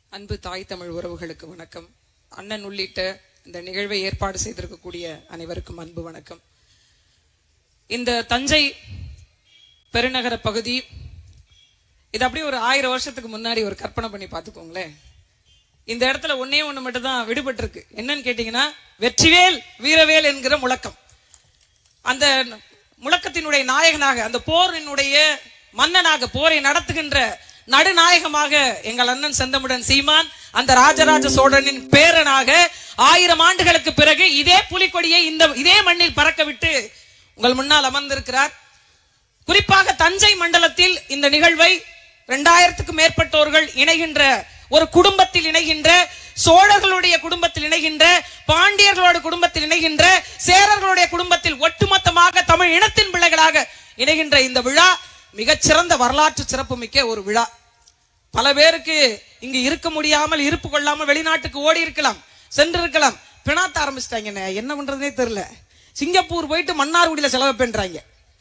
அன்பு தாய் தமிழ் உறவுகளுக்கு வணக்கம் அண்ணன் உள்ளிட்ட இந்த நிகழ்வை ஏற்பாடு செய்திருக்கக்கூடிய அனைவருக்கும் அன்பு வணக்கம் இந்த தஞ்சை பெருநகர பகுதி இது அப்படியே ஒரு ஆயிரம் வருஷத்துக்கு முன்னாடி ஒரு கற்பனை பண்ணி பார்த்துக்கோங்களேன் இந்த இடத்துல ஒன்னே ஒண்ணு மட்டும் தான் விடுபட்டு இருக்கு என்னன்னு கேட்டீங்கன்னா வெற்றிவேல் வீரவேல் என்கிற முழக்கம் அந்த முழக்கத்தினுடைய நாயகனாக அந்த போரினுடைய மன்னனாக போரை நடத்துகின்ற நடுநாயகமாக எங்கள் அண்ணன் செந்தமுடன் சீமான் அந்த ராஜராஜ சோழனின் பேரனாக ஆயிரம் ஆண்டுகளுக்கு பிறகு இதே புலிக்கொடியை இந்த இதே மண்ணில் பறக்க விட்டு உங்கள் முன்னால் அமர்ந்திருக்கிறார் குறிப்பாக தஞ்சை மண்டலத்தில் இந்த நிகழ்வை இரண்டாயிரத்துக்கும் மேற்பட்டோர்கள் இணைகின்ற ஒரு குடும்பத்தில் இணைகின்ற சோழர்களுடைய குடும்பத்தில் இணைகின்ற பாண்டியர்களோட குடும்பத்தில் இணைகின்ற சேரர்களுடைய குடும்பத்தில் ஒட்டுமொத்தமாக தமிழ் இனத்தின் பிள்ளைகளாக இணைகின்ற இந்த விழா மிகச்சிறந்த வரலாற்று சிறப்புமிக்க ஒரு விழா பல பேருக்கு இங்கு இருக்க முடியாமல் இருப்பு கொள்ளாமல் வெளிநாட்டுக்கு ஓடி இருக்கலாம் சென்று இருக்கலாம் பிணாத்த ஆரம்பிச்சிட்டாங்க என்ன பண்றதுனே தெரியல சிங்கப்பூர் போயிட்டு மன்னார்குடியில செலவப்பேன்றாங்க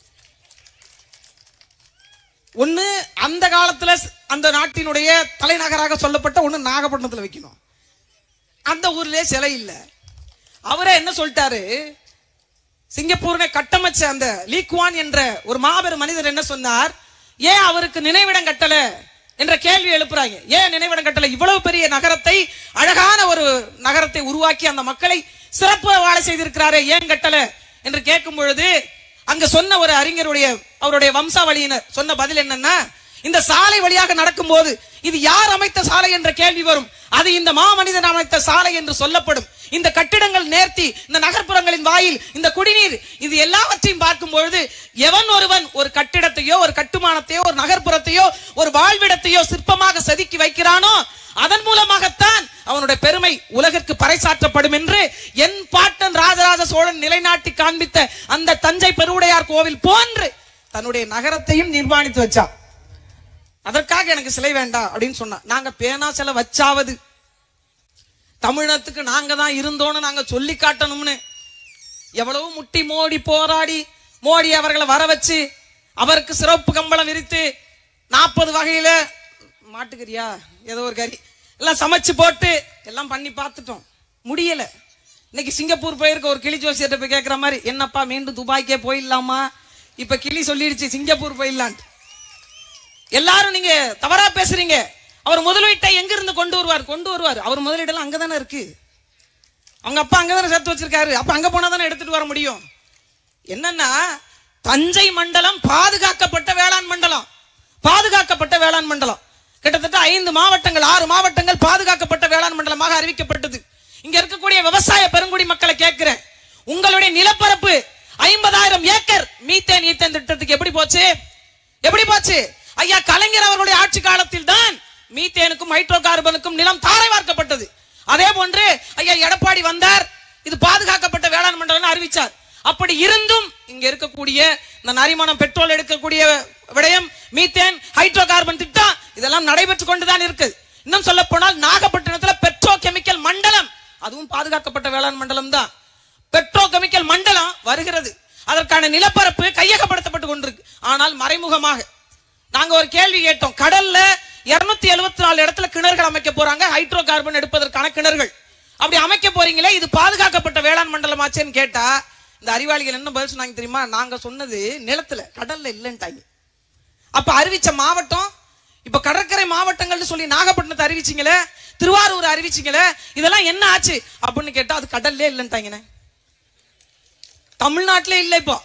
ஒண்ணு அந்த காலத்துல ஸ்- அந்த நாட்டினுடைய தலைநகராக சொல்லப்பட்ட ஒண்ணு நாகப்பட்டினத்துல வைக்கணும் அந்த ஊர்லயே சிலை இல்ல அவரே என்ன சொல்லிட்டாரு சிங்கப்பூர்னை கட்டமைச்ச அந்த லீக்வான் என்ற ஒரு மாபெரும் மனிதர் என்ன சொன்னார் ஏன் அவருக்கு நினைவிடம் கட்டல என்ற கேள்வி எழுப்புறாங்க ஏன் நினைவிடம் கட்டல இவ்வளவு பெரிய நகரத்தை அழகான ஒரு நகரத்தை உருவாக்கி அந்த மக்களை சிறப்பு வாழ செய்திருக்கிறாரே ஏன் கட்டல என்று கேட்கும் பொழுது அங்க சொன்ன ஒரு அறிஞருடைய அவருடைய வம்சாவளியினர் சொன்ன பதில் என்னன்னா இந்த சாலை வழியாக நடக்கும்போது இது யார் அமைத்த சாலை என்ற கேள்வி வரும் அது இந்த மாமனிதன் அமைத்த சாலை என்று சொல்லப்படும் இந்த கட்டிடங்கள் நேர்த்தி இந்த நகர்ப்புறங்களின் வாயில் இந்த குடிநீர் இது எல்லாவற்றையும் பார்க்கும் பொழுது எவன் ஒருவன் ஒரு கட்டிடத்தையோ ஒரு கட்டுமானத்தையோ ஒரு நகர்ப்புறத்தையோ ஒரு வாழ்விடத்தையோ சிற்பமாக செதுக்கி வைக்கிறானோ அதன் மூலமாகத்தான் அவனுடைய பெருமை உலகிற்கு பறைசாற்றப்படும் என்று என் பாட்டன் ராஜராஜ சோழன் நிலைநாட்டி காண்பித்த அந்த தஞ்சை பெருவுடையார் கோவில் போன்று தன்னுடைய நகரத்தையும் நிர்மாணித்து வச்சான் அதற்காக எனக்கு சிலை வேண்டாம் அப்படின்னு சொன்னா நாங்க பேனா சிலை வச்சாவது தமிழத்துக்கு நாங்க தான் இருந்தோம்னு நாங்க சொல்லி காட்டணும்னு எவ்வளவு முட்டி மோடி போராடி மோடி அவர்களை வர வச்சு அவருக்கு சிறப்பு கம்பளம் விரித்து நாற்பது வகையில மாட்டுக்கறியா ஏதோ ஒரு கறி எல்லாம் சமைச்சு போட்டு எல்லாம் பண்ணி பார்த்துட்டோம் முடியல இன்னைக்கு சிங்கப்பூர் போயிருக்க ஒரு கிளி ஜோசியர்கிட்ட போய் கேட்குற மாதிரி என்னப்பா மீண்டும் துபாய்க்கே போயிடலாமா இப்ப கிளி சொல்லிடுச்சு சிங்கப்பூர் போயிடலான்ட்டு எல்லாரும் நீங்க தவறா பேசுறீங்க அவர் முதலீட்டை எங்க இருந்து கொண்டு வருவார் கொண்டு வருவார் அவர் முதலீடெல்லாம் அங்கதானே இருக்கு அவங்க அப்பா அங்கதானே சேர்த்து வச்சிருக்காரு அப்ப அங்க போனா தானே எடுத்துட்டு வர முடியும் என்னன்னா தஞ்சை மண்டலம் பாதுகாக்கப்பட்ட வேளாண் மண்டலம் பாதுகாக்கப்பட்ட வேளாண் மண்டலம் கிட்டத்தட்ட ஐந்து மாவட்டங்கள் ஆறு மாவட்டங்கள் பாதுகாக்கப்பட்ட வேளாண் மண்டலமாக அறிவிக்கப்பட்டது இங்க இருக்கக்கூடிய விவசாய பெருங்குடி மக்களை கேட்கிறேன் உங்களுடைய நிலப்பரப்பு ஐம்பதாயிரம் ஏக்கர் மீத்தேன் ஈத்தேன் திட்டத்துக்கு எப்படி போச்சு எப்படி போச்சு ஐயா கலைஞர் அவர்களுடைய ஆட்சி காலத்தில் தான் மீத்தேனுக்கும் ஹைட்ரோ கார்பனுக்கும் நிலம் தாரை வார்க்கப்பட்டது அதே போன்று ஐயா எடப்பாடி வந்தார் இது பாதுகாக்கப்பட்ட வேளாண் மண்டலம் அறிவிச்சார் அப்படி இருந்தும் இங்க இருக்கக்கூடிய இந்த நரிமணம் பெட்ரோல் எடுக்கக்கூடிய விடயம் மீத்தேன் ஹைட்ரோ கார்பன் திட்டம் இதெல்லாம் நடைபெற்று கொண்டுதான் இருக்கு இன்னும் சொல்ல போனால் நாகப்பட்டினத்துல பெட்ரோ கெமிக்கல் மண்டலம் அதுவும் பாதுகாக்கப்பட்ட வேளாண் மண்டலம் தான் பெட்ரோ கெமிக்கல் மண்டலம் வருகிறது அதற்கான நிலப்பரப்பு கையகப்படுத்தப்பட்டு கொண்டிருக்கு ஆனால் மறைமுகமாக நாங்க ஒரு கேள்வி கேட்டோம் கடல்ல 274 எழுபத்தி நாலு இடத்துல கிணறுகள் அமைக்க போறாங்க ஹைட்ரோ கார்பன் எடுப்பதற்கான கிணறுகள் அப்படி அமைக்க போறீங்களே இது பாதுகாக்கப்பட்ட வேளாண் மண்டலமாச்சேன்னு கேட்டா இந்த அறிவாளிகள் என்ன பதில் சொன்னாங்க தெரியுமா நாங்க சொன்னது நிலத்துல கடல்ல இல்லைன்ட்டாங்க அப்ப அறிவிச்ச மாவட்டம் இப்ப கடற்கரை மாவட்டங்கள்னு சொல்லி நாகப்பட்டினத்தை அறிவிச்சீங்களே திருவாரூர் அறிவிச்சீங்களே இதெல்லாம் என்ன ஆச்சு அப்படின்னு கேட்டா அது கடல்லே இல்லைன்ட்டாங்கண்ணே தமிழ்நாட்டிலே இல்லை இப்போ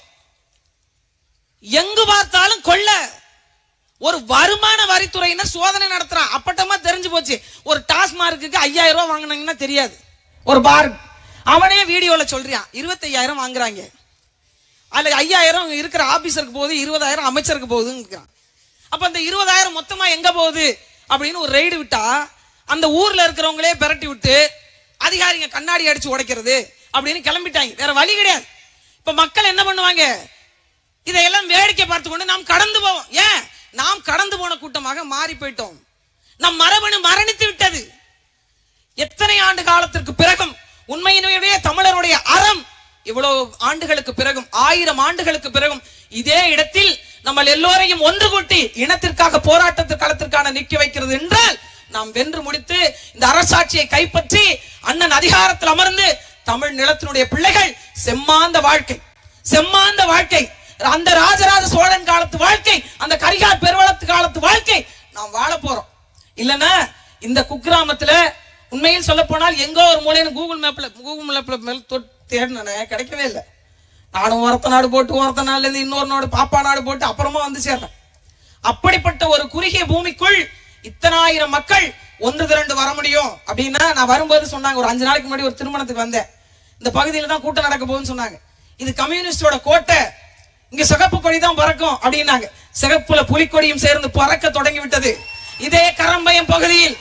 எங்கு பார்த்தாலும் கொள்ள ஒரு வருமான வரித்துறையினர் சோதனை நடத்துறான் அப்பட்டமா தெரிஞ்சு போச்சு ஒரு டாஸ்மார்க்கு ஐயாயிரம் ரூபாய் வாங்கினாங்கன்னா தெரியாது ஒரு பார் அவனே வீடியோல சொல்றான் இருபத்தையாயிரம் வாங்குறாங்க அதுல ஐயாயிரம் இருக்கிற ஆபீசருக்கு போகுது இருபதாயிரம் அமைச்சருக்கு போகுதுன்னு அப்ப அந்த இருபதாயிரம் மொத்தமா எங்க போகுது அப்படின்னு ஒரு ரெய்டு விட்டா அந்த ஊர்ல இருக்கிறவங்களே பிரட்டி விட்டு அதிகாரிங்க கண்ணாடி அடிச்சு உடைக்கிறது அப்படின்னு கிளம்பிட்டாங்க வேற வழி கிடையாது இப்ப மக்கள் என்ன பண்ணுவாங்க இதையெல்லாம் வேடிக்கை பார்த்து கொண்டு நாம் கடந்து போவோம் ஏன் நாம் கடந்து போன கூட்டமாக மாறி போயிட்டோம் நம் மரபணு மரணித்து விட்டது எத்தனை ஆண்டு காலத்திற்கு பிறகும் உண்மையினுடைய தமிழருடைய அறம் இவ்வளவு ஆண்டுகளுக்கு பிறகும் ஆயிரம் ஆண்டுகளுக்கு பிறகும் இதே இடத்தில் நம்ம எல்லோரையும் ஒன்று கூட்டி இனத்திற்காக போராட்டத்திற்கு களத்திற்கான நிக்க வைக்கிறது என்றால் நாம் வென்று முடித்து இந்த அரசாட்சியை கைப்பற்றி அண்ணன் அதிகாரத்தில் அமர்ந்து தமிழ் நிலத்தினுடைய பிள்ளைகள் செம்மாந்த வாழ்க்கை செம்மாந்த வாழ்க்கை அந்த ராஜராஜ சோழன் காலத்து வாழ்க்கை அந்த கரிகால் பெருவளத்து காலத்து வாழ்க்கை நாம் வாழ போறோம் இல்லனா இந்த குக்கிராமத்துல உண்மையில் சொல்ல போனால் எங்கோ ஒரு மூலையில கூகுள் மேப்ல கூகுள் மேப்ல மேல் தொட்டு தேடினே கிடைக்கவே இல்லை நானும் ஒருத்த நாடு போட்டு ஒருத்த நாள்ல இருந்து இன்னொரு நாடு பாப்பா நாடு போட்டு அப்புறமா வந்து சேர்றேன் அப்படிப்பட்ட ஒரு குறுகிய பூமிக்குள் இத்தனாயிரம் மக்கள் ஒன்று திரண்டு வர முடியும் அப்படின்னா நான் வரும்போது சொன்னாங்க ஒரு அஞ்சு நாளைக்கு முன்னாடி ஒரு திருமணத்துக்கு வந்தேன் இந்த பகுதியில தான் கூட்டம் நடக்க போகுதுன்னு சொன்னாங்க இது கம்யூனிஸ்டோட கோட்டை இங்க சிகப்பு கொடி தான் பறக்கும் அப்படின்னாங்க சிகப்புல புலிக்கொடியும் சேர்ந்து பறக்க தொடங்கி விட்டது இதே கரம்பயம் பகுதியில்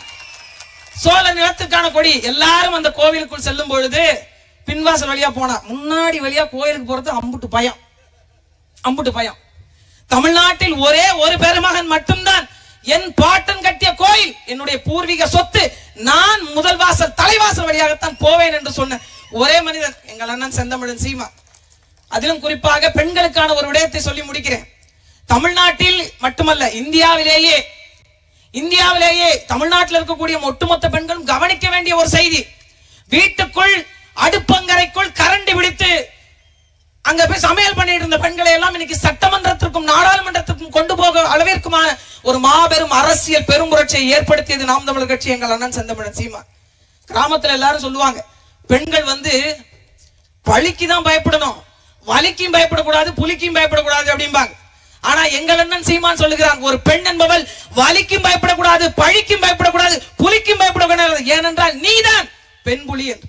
சோழ நிலத்துக்கான கொடி எல்லாரும் அந்த கோவிலுக்குள் செல்லும் பொழுது பின்வாசல் வழியா போனா முன்னாடி வழியா கோயிலுக்கு போறது அம்புட்டு பயம் அம்புட்டு பயம் தமிழ்நாட்டில் ஒரே ஒரு பெருமகன் மட்டும்தான் என் பாட்டன் கட்டிய கோயில் என்னுடைய பூர்வீக சொத்து நான் முதல் வாசல் தலைவாசல் வழியாகத்தான் போவேன் என்று சொன்ன ஒரே மனிதன் எங்கள் அண்ணன் செந்தமிழன் சீமா அதிலும் குறிப்பாக பெண்களுக்கான ஒரு விடயத்தை சொல்லி முடிக்கிறேன் தமிழ்நாட்டில் மட்டுமல்ல இந்தியாவிலேயே இந்தியாவிலேயே தமிழ்நாட்டில் இருக்கக்கூடிய ஒட்டுமொத்த பெண்களும் கவனிக்க வேண்டிய ஒரு செய்தி வீட்டுக்குள் அடுப்பங்கரைக்குள் கரண்டி பிடித்து அங்க போய் சமையல் பண்ணிட்டு இருந்த பெண்களை எல்லாம் இன்னைக்கு சட்டமன்றத்திற்கும் நாடாளுமன்றத்திற்கும் கொண்டு போக அளவிற்குமான ஒரு மாபெரும் அரசியல் பெரும்புரட்சியை ஏற்படுத்தியது நாம் தமிழர் கட்சி எங்கள் அண்ணன் செந்தமிழன் சீமா கிராமத்துல எல்லாரும் சொல்லுவாங்க பெண்கள் வந்து பழிக்கு தான் பயப்படணும் வலிக்கும் பயப்படக்கூடாது புலிக்கும் பயப்படக்கூடாது அப்படிம்பாங்க ஆனா எங்கள் அண்ணன் சீமான் சொல்லுகிறான் ஒரு பெண் என்பவள் வலிக்கும் பயப்படக்கூடாது பழிக்கும் பயப்படக்கூடாது புலிக்கும் பயப்படக்கூடாது ஏனென்றால் நீதான் பெண் புலி என்று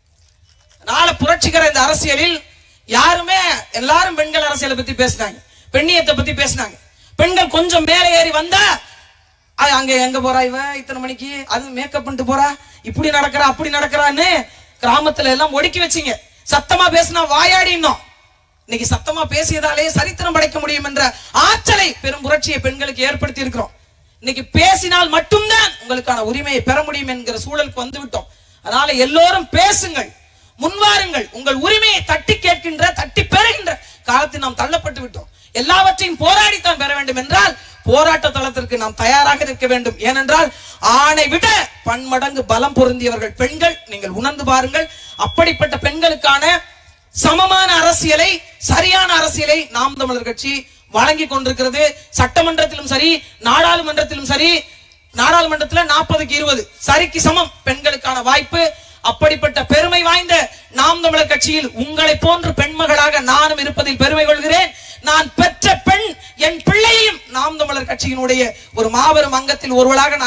நாளை புரட்சிகர இந்த அரசியலில் யாருமே எல்லாரும் பெண்கள் அரசியலை பத்தி பேசினாங்க பெண்ணியத்தை பத்தி பேசினாங்க பெண்கள் கொஞ்சம் மேலே ஏறி வந்தா அது அங்க எங்க போறா இவ இத்தனை மணிக்கு அது மேக்கப் பண்ணிட்டு போறா இப்படி நடக்கிறா அப்படி நடக்கிறான்னு கிராமத்துல எல்லாம் ஒடுக்கி வச்சீங்க சத்தமா பேசினா வாயாடி இன்னும் இன்னைக்கு சத்தமா பேசியதாலே சரித்திரம் படைக்க முடியும் என்ற ஆற்றலை பெரும் புரட்சியை பெண்களுக்கு ஏற்படுத்தி இருக்கிறோம் இன்னைக்கு பேசினால் மட்டும்தான் உங்களுக்கான உரிமையை பெற முடியும் என்கிற சூழலுக்கு வந்து விட்டோம் அதனால எல்லோரும் பேசுங்கள் முன்வாருங்கள் உங்கள் உரிமையை தட்டி கேட்கின்ற தட்டி பெறுகின்ற காலத்தில் நாம் தள்ளப்பட்டு விட்டோம் எல்லாவற்றையும் போராடித்தான் பெற வேண்டும் என்றால் போராட்ட தளத்திற்கு நாம் தயாராக நிற்க வேண்டும் ஏனென்றால் ஆணை விட பன்மடங்கு பலம் பொருந்தியவர்கள் பெண்கள் நீங்கள் உணர்ந்து பாருங்கள் அப்படிப்பட்ட பெண்களுக்கான சமமான அரசியலை சரியான அரசியலை நாம் தமிழர் கட்சி வழங்கி கொண்டிருக்கிறது சட்டமன்றத்திலும் சரி நாடாளுமன்றத்திலும் சரி நாடாளுமன்றத்தில் நாற்பதுக்கு இருபது சரிக்கு சமம் பெண்களுக்கான வாய்ப்பு அப்படிப்பட்ட பெருமை வாய்ந்த நாம் தமிழர் கட்சியில் உங்களை போன்ற பெண்மகளாக நானும் இருப்பதில் பெருமை கொள்கிறேன் நான் பெற்ற பெண் என் பிள்ளையும் நாம் தமிழர் கட்சியினுடைய ஒரு மாபெரும் அங்கத்தில் ஒருவளாக நான்